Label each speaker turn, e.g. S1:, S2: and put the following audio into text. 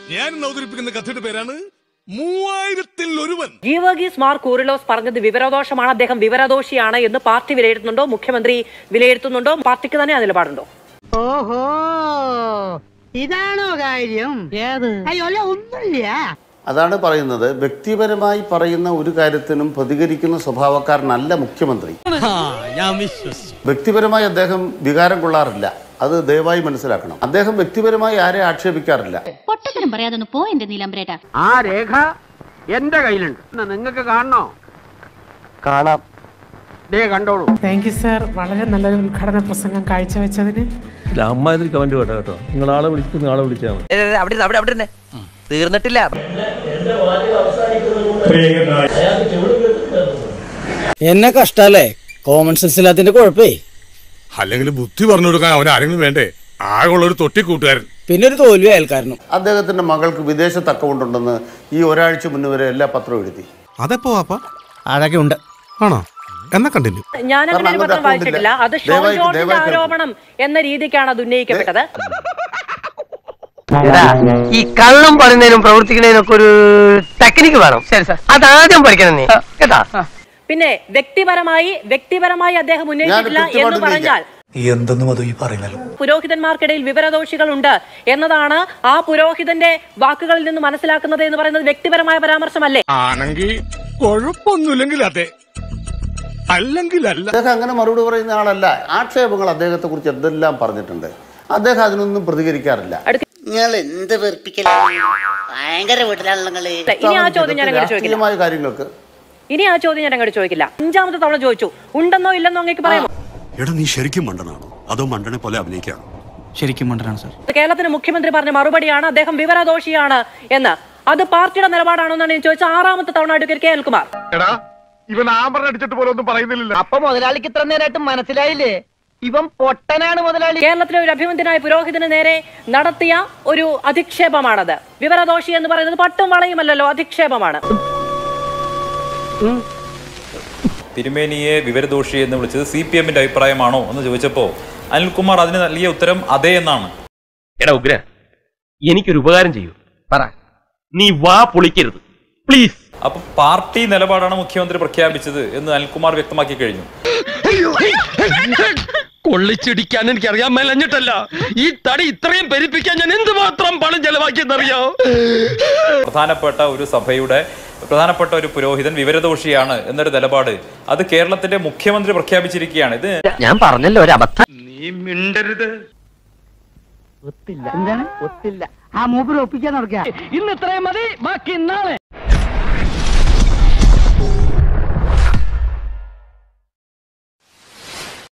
S1: ഞാൻ ഇന്ന് അവതരിപ്പിക്കുന്ന കഥയുടെ പേരാണ് മൂവായിരത്തിൽ ഒരുവൻ
S2: ഗീവർഗീസ് മാർ കൂറിലോസ് പറഞ്ഞത് വിവരദോഷമാണ് അദ്ദേഹം വിവരദോഷിയാണ് എന്ന് പാർട്ടി വിലയിരുത്തുന്നുണ്ടോ മുഖ്യമന്ത്രി വിലയിരുത്തുന്നുണ്ടോ പാർട്ടിക്ക് തന്നെ ആ നിലപാടുണ്ടോ
S3: ഓഹോ ഇതാണോ കാര്യം ഏത് അയ്യോ അല്ല ഒന്നുമില്ല
S4: അതാണ് പറയുന്നത് വ്യക്തിപരമായി പറയുന്ന ഒരു കാര്യത്തിനും പ്രതികരിക്കുന്ന സ്വഭാവക്കാരനല്ല മുഖ്യമന്ത്രി വ്യക്തിപരമായി അദ്ദേഹം വികാരം കൊള്ളാറില്ല അത് ദയവായി മനസ്സിലാക്കണം അദ്ദേഹം വ്യക്തിപരമായി ആരെ ആക്ഷേപിക്കാറില്ല
S5: പൊട്ടത്തരം പറയാതെ ഒന്ന് പോ എന്റെ നീലംബ്രേട്ട
S3: ആ രേഖ എന്റെ കയ്യിലുണ്ട് നിങ്ങൾക്ക് കാണണോ കാണാം ദേ കണ്ടോളൂ
S6: താങ്ക് യു സാർ വളരെ നല്ലൊരു ഉദ്ഘാടന പ്രസംഗം കാഴ്ചവെച്ചതിന്
S7: അമ്മ ഇതിൽ കമന്റ് കേട്ടോ കേട്ടോ നിങ്ങൾ ആളെ വിളിക്കുന്ന ആളെ വിളിച്ചാൽ മതി
S8: അവിടെ ഇരുന്ന്, അവിടെ അവിടെ തന്നെ തീർന്നിട്ടില്ല
S9: എന്നെ കഷ്ടല്ലേ കോമൺ സെൻസ് ഇല്ലാത്തതിന്റെ കുഴപ്പേ
S1: അല്ലെങ്കിൽ ബുദ്ധി പറഞ്ഞു കൊടുക്കാൻ അവൻ ആരെങ്കിലും വേണ്ടേ ആകെയുള്ള ഒരു തൊട്ടി കൂട്ടുകാരൻ
S9: പിന്നെ ഒരു തോൽവി അയൽക്കാരനും
S4: അദ്ദേഹത്തിന്റെ മകൾക്ക് വിദേശത്ത് അക്കൗണ്ട് ഉണ്ടെന്ന് ഈ ഒരാഴ്ച മുന്നേ വരെ എല്ലാ പത്രവും എഴുതി
S1: അതെപ്പോ വാപ്പ
S9: അതൊക്കെ ഉണ്ട്
S1: ആണോ എന്നാ കണ്ടിന്യൂ
S2: ഞാൻ അങ്ങനെ ഒരു
S4: കാരണം
S2: പത്രം
S4: അങ്ങനത്തെ
S2: വായിച്ചിട്ടില്ല അത് ഷോൺ
S4: ദയവായി-
S2: ജോർജിന്റെ
S4: ദയവായി കേൾക്കൂ.
S2: ആരോപണം എന്ന രീതിക്കാണ് അത് ഉന്നയിക്കപ്പെട്ടത്
S8: ഈ കള്ളം പറയുന്നതിനും പ്രവർത്തിക്കുന്നതിനും ഒക്കെ ഒരു ടെക്നിക്ക് വേണം ശരി സാർ അതാദ്യം പഠിക്കണം നീ കേട്ടാ
S2: പിന്നെ വ്യക്തിപരമായി വ്യക്തിപരമായി അദ്ദേഹം ഉന്നയിച്ചിട്ടില്ല എന്ന്
S4: കൃത്യമായിട്ട്
S2: പറഞ്ഞാൽ
S10: എന്തെന്നും അത് ഈ പറയുന്നല്ലോ
S2: പുരോഹിതന്മാർക്കിടയിൽ വിവരദോഷികൾ ഉണ്ട് എന്നതാണ് ആ പുരോഹിതന്റെ വാക്കുകളിൽ നിന്ന് മനസ്സിലാക്കുന്നത് എന്ന് പറയുന്നത് വ്യക്തിപരമായ പരാമർശമല്ലേ
S1: ആണെങ്കിൽ കുഴപ്പമൊന്നുമില്ലെങ്കിൽ അതെ അല്ലെങ്കിൽ അല്ല
S4: അദ്ദേഹം അങ്ങനെ മറുപടി പറയുന്ന ആളല്ല ആക്ഷേപങ്ങൾ അദ്ദേഹത്തെ കുറിച്ച് എന്തെല്ലാം പറഞ്ഞിട്ടുണ്ട് അദ്ദേഹം അതിനൊന്നും പ്രതികരിക്കാറില്ല
S3: നിങ്ങൾ എന്ത് വെറുപ്പിക്കലാണ് ഭയങ്കര വീട്ടിലാണല്ലോ നിങ്ങള്
S2: ഇനി ആ ചോദ്യം ഞാൻ അങ്ങോട്ട് ചോദിക്കില്ല
S4: രാഷ്ട്രീയമായ കാര്യങ്ങൾക്ക്
S2: ഇനി ആ ചോദ്യം ഞാൻ അങ്ങോട്ട് ചോദിക്കില്ല അഞ്ചാമത്തെ തവണ ചോദിച്ചു ഉണ്ടെന്നോ ഇല്ലെന്നോ അങ്ങേക്ക് പറയാമോ
S10: എടാ നീ ശരിക്കും മണ്ടനാണോ അതോ മണ്ടനെ പോലെ അഭിനയിക്കാണോ ശരിക്കും മണ്ടനാണ് സാർ
S2: കേരളത്തിന് മുഖ്യമന്ത്രി പറഞ്ഞ മറുപടിയാണ് അദ്ദേഹം വിവരദോഷിയാണ് എന്ന് അത് പാർട്ടിയുടെ നിലപാടാണോ എന്നാണ് ഞാൻ ചോദിച്ചത് ആറാമത്തെ തവണ അഡ്വക്കേറ്റ് കെ അനിൽകുമാർ
S1: ഇവൻ ആമറ അടിച്ചിട്ട് പോലെ ഒന്നും പറയുന്നില്ല
S8: അപ്പൊ മുതലാളിക്ക് ഇത്ര നേരമായിട്ട് മനസ്സിലായില്ലേ ഇവൻ പൊട്ടനാണ് മുതലാളി
S2: കേരളത്തിലെ ഒരു അഭിമന്യനായ പുരോഹിതന് നേരെ നടത്തിയ ഒരു അധിക്ഷേപമാണത് വിവരദോഷി എന്ന് പറയുന്നത് പട്ടും വളയുമല്ലല്ലോ അധിക്ഷേപമാണ്
S11: തിരുമേനിയെ വിവരദോഷി എന്ന് വിളിച്ചത് സി പി എമ്മിന്റെ അഭിപ്രായമാണോ എന്ന് ചോദിച്ചപ്പോ അനിൽകുമാർ അതിന് നൽകിയ ഉത്തരം അതെ എന്നാണ്
S7: എടാ ഉഗ്ര എനിക്കൊരു ഉപകാരം ചെയ്യൂ
S8: പറ
S7: നീ വാ പൊളിക്കരുത് പ്ലീസ്
S11: അപ്പൊ പാർട്ടി നിലപാടാണ് മുഖ്യമന്ത്രി പ്രഖ്യാപിച്ചത് എന്ന് അനിൽകുമാർ വ്യക്തമാക്കി കഴിഞ്ഞു
S7: കൊള്ളിച്ചിടിക്കാൻ എനിക്ക് അറിയാൻ മേലഞ്ഞിട്ടല്ല ഈ തടി ഇത്രയും പെരുപ്പിക്കാൻ ഞാൻ എന്തുമാത്രം പണം ചെലവാക്കിയെന്നറിയോ
S11: പ്രധാനപ്പെട്ട ഒരു സഭയുടെ പ്രധാനപ്പെട്ട ഒരു പുരോഹിതൻ വിവരദോഷിയാണ് എന്നൊരു നിലപാട് അത് കേരളത്തിന്റെ മുഖ്യമന്ത്രി പ്രഖ്യാപിച്ചിരിക്കുകയാണ് ഇത്
S8: ഞാൻ പറഞ്ഞല്ലോ ഒരു അബദ്ധം
S3: ഒത്തില്ല എന്താണ് ഒത്തില്ല ആ മൂപ്പര് ഒപ്പിക്കാൻ നടക്കുക
S8: ഇന്ന് ഇത്രയും മതി ബാക്കി നാളെ